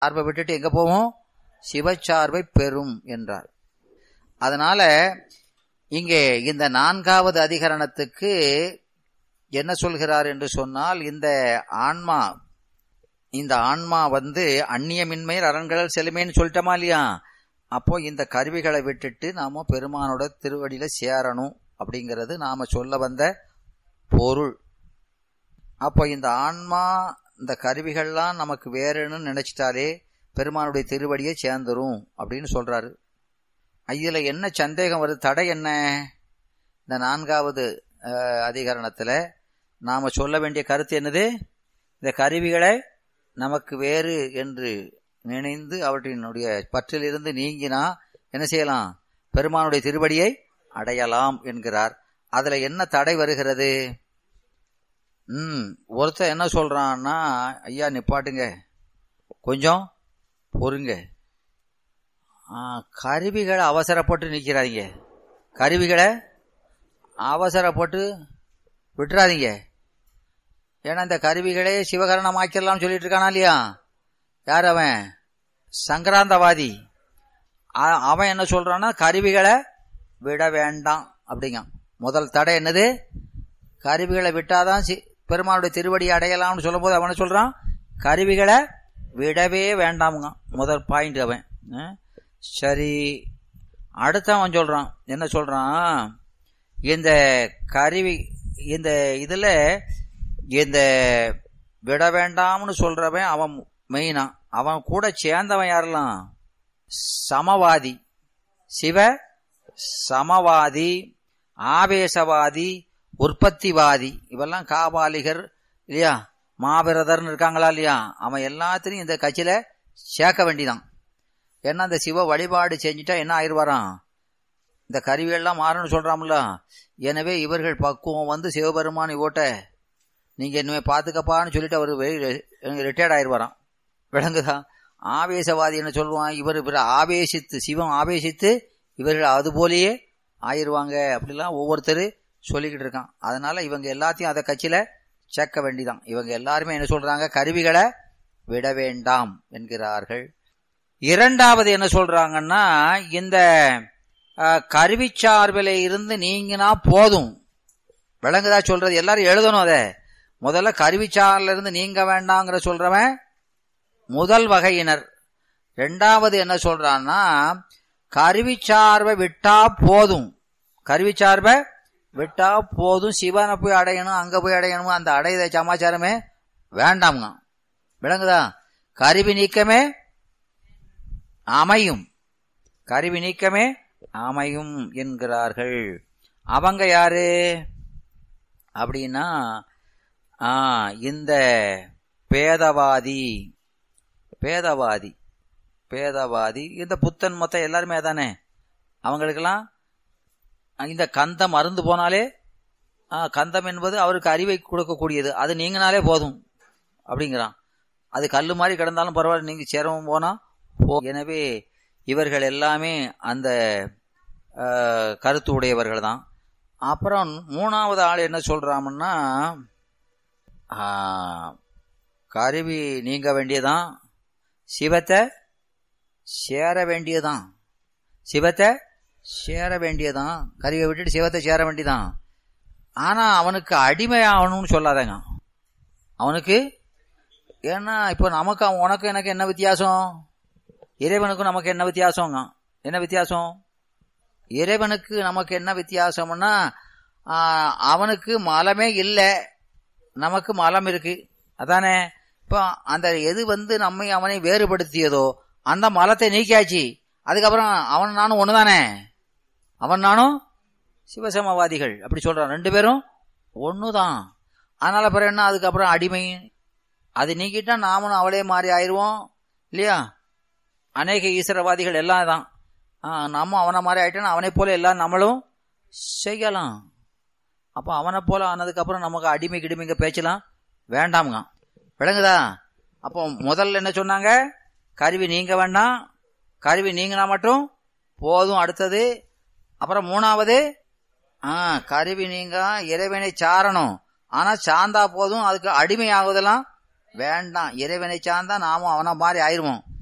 சார்பை விட்டுட்டு எங்க போவோம் சிவச்சார்பை பெறும் என்றார் அதனால இங்கே இந்த நான்காவது அதிகரணத்துக்கு என்ன சொல்கிறார் என்று சொன்னால் இந்த ஆன்மா இந்த ஆன்மா வந்து அந்நியமின்மையில் அரண்கள் செலுமேன்னு சொல்லிட்டோமா இல்லையா அப்போ இந்த கருவிகளை விட்டுட்டு நாம பெருமானோட திருவடியில சேரணும் அப்படிங்கிறது நாம சொல்ல வந்த பொருள் அப்போ இந்த ஆன்மா இந்த கருவிகள்லாம் நமக்கு வேறுன்னு நினைச்சிட்டாலே பெருமானுடைய திருவடியை சேர்ந்துரும் அப்படின்னு சொல்றாரு இதுல என்ன சந்தேகம் வருது தடை என்ன இந்த நான்காவது அஹ், அதிகரணத்துல நாம சொல்ல வேண்டிய கருத்து என்னது இந்த கருவிகளை நமக்கு வேறு என்று நினைந்து அவற்றினுடைய பற்றிலிருந்து நீங்கினா என்ன செய்யலாம் பெருமானுடைய திருவடியை அடையலாம் என்கிறார் அதுல என்ன தடை வருகிறது ம் ஒருத்தர் என்ன சொல்றான்னா ஐயா நிப்பாட்டுங்க கொஞ்சம் பொறுங்க ஆ, கருவிகளை அவசரப்பட்டு நிற்கிறாதீங்க கருவிகளை அவசரப்பட்டு விட்டுறாதீங்க ஏன்னா இந்த கருவிகளே சிவகரணமாக்கிடலாம்னு சொல்லிட்டு இருக்கானா இல்லையா யார் அவன் சங்கராந்தவாதி அ- அவன் என்ன சொல்றான்னா கருவிகளை விட வேண்டாம் அப்படிங்க முதல் தடை என்னது கருவிகளை விட்டாதான் சி- பெருமானுடைய திருவடி அடையலாம்னு சொல்லும்போது அவன் என்ன சொல்றான் கருவிகளை விடவே வேண்டாமுங்க முதல் பாயிண்ட் அவன் ஆ? சரி அடுத்தவன் சொல்றான் என்ன சொல்றான் இந்த கருவி இந்த இதுல இந்த விட வேண்டாம்னு சொல்றவன் அவன் மெயினா அவன் கூட சேர்ந்தவன் யாரெல்லாம் சமவாதி சிவ சமவாதி ஆவேசவாதி உற்பத்திவாதி இவெல்லாம் காபாலிகர் இல்லையா மாபிரதர்னு இருக்காங்களா இல்லையா அவன் எல்லாத்திலையும் இந்த கட்சியில சேர்க்க வேண்டிதான் ஏன்னா இந்த சிவ வழிபாடு செஞ்சுட்டா என்ன ஆயிடுவாராம் இந்த கருவியெல்லாம் மாறணும்னு சொல்றாம்ல எனவே இவர்கள் பக்குவம் வந்து சிவபெருமான் ஓட்ட நீங்க இனிமே பாத்துக்கப்பான்னு சொல்லிட்டு அவர் ரிட்டையர்ட் ஆயிடுவாராம் விளங்குதா ஆவேசவாதி என்ன சொல்லுவான் இவர் இவர் ஆவேசித்து சிவம் ஆவேசித்து இவர்கள் அது போலயே ஆயிருவாங்க அப்படிலாம் ஒவ்வொருத்தர் சொல்லிக்கிட்டு இருக்கான் அதனால இவங்க எல்லாத்தையும் அதை கட்சியில சேர்க்க வேண்டிதான் இவங்க எல்லாருமே என்ன சொல்றாங்க கருவிகளை விட வேண்டாம் என்கிறார்கள் இரண்டாவது என்ன சொல்றாங்கன்னா இந்த அஹ், கருவிச்சார்பில இருந்து நீங்கினா போதும் விளங்குதா சொல்றது எல்லாரும் எழுதணும் அதை முதல்ல கருவிச்சார்ல இருந்து நீங்க வேண்டாங்கிற சொல்றவன் முதல் வகையினர் ரெண்டாவது என்ன சொல்றான்னா கருவிச்சார்பை விட்டா போதும் கருவிச்சார்பை விட்டா போதும் சிவனை போய் அடையணும் அங்க போய் அடையணும் அந்த அடையத சமாச்சாரமே வேண்டாம்ங்க விளங்குதா கருவி நீக்கமே அமையும் கருவி நீக்கமே அமையும் என்கிறார்கள் அவங்க யாரு அப்படின்னா ஆ, இந்த பேதவாதி பேதவாதி பேதவாதி இந்த புத்தன் மொத்தம் எல்லாருமே தானே அவங்களுக்கெல்லாம் இந்த கந்தம் மறந்து போனாலே ஆ, கந்தம் என்பது அவருக்கு அறிவை கொடுக்கக்கூடியது அது நீங்கினாலே போதும் அப்படிங்கிறான் அது கல்லு மாதிரி கிடந்தாலும் பரவாயில்ல நீங்க சிரமம் போனா போ எனவே இவர்கள் எல்லாமே அந்த ஆ, கருத்து உடையவர்கள் தான் அப்புறம் மூணாவது ஆள் என்ன சொல்றாங்கன்னா ஆ, கருவி நீங்க வேண்டியதான் சிவத்தை சேர வேண்டியதான் சிவத்தை சேர வேண்டியதான் கருவியை விட்டுட்டு சிவத்தை சேர வேண்டியதான் ஆனா அவனுக்கு அடிமை ஆகணும்னு சொல்லாதங்க அவனுக்கு ஏன்னா இப்போ நமக்கு அவன் உனக்கு எனக்கு என்ன வித்தியாசம் இறைவனுக்கும் நமக்கு என்ன வித்தியாசங்க என்ன வித்தியாசம் இறைவனுக்கு நமக்கு என்ன வித்தியாசம்னா ஆ, அவனுக்கு மலமே இல்லை நமக்கு மலம் இருக்கு அதானே இப்போ அந்த எது வந்து நம்மை அவனை வேறுபடுத்தியதோ அந்த மலத்தை நீக்கியாச்சு அதுக்கப்புறம் அவன் நானும் ஒண்ணுதானே அவன் நானும் சிவசமவாதிகள் அப்படி சொல்றான் ரெண்டு பேரும் ஒண்ணுதான் அதனால பிறகு என்ன அதுக்கப்புறம் அடிமை அது நீக்கிட்டா நாமளும் அவளே மாறி ஆயிருவோம் இல்லையா அநேக ஈஸ்வரவாதிகள் எல்லாம் தான் ஆ, நம்ம அவனை மாதிரி ஆயிட்டோன்னா அவனை போல எல்லாம் நம்மளும் செய்யலாம் அப்போ அவனை போல ஆனதுக்கப்புறம் நமக்கு அடிமை கிடிமைங்க பேச்சலாம் வேண்டாமுங்க விளங்குதா அப்போ முதல்ல என்ன சொன்னாங்க கருவி நீங்க வேண்டாம் கருவி நீங்கினா மட்டும் போதும் அடுத்தது அப்புறம் மூணாவது ஆ கருவி நீங்க இறைவனை சாரணும் ஆனா சார்ந்தா போதும் அதுக்கு அடிமை ஆகுதெல்லாம் வேண்டாம் இறைவனை சார்ந்தா நாமும் அவனை மாதிரி ஆயிருவோம்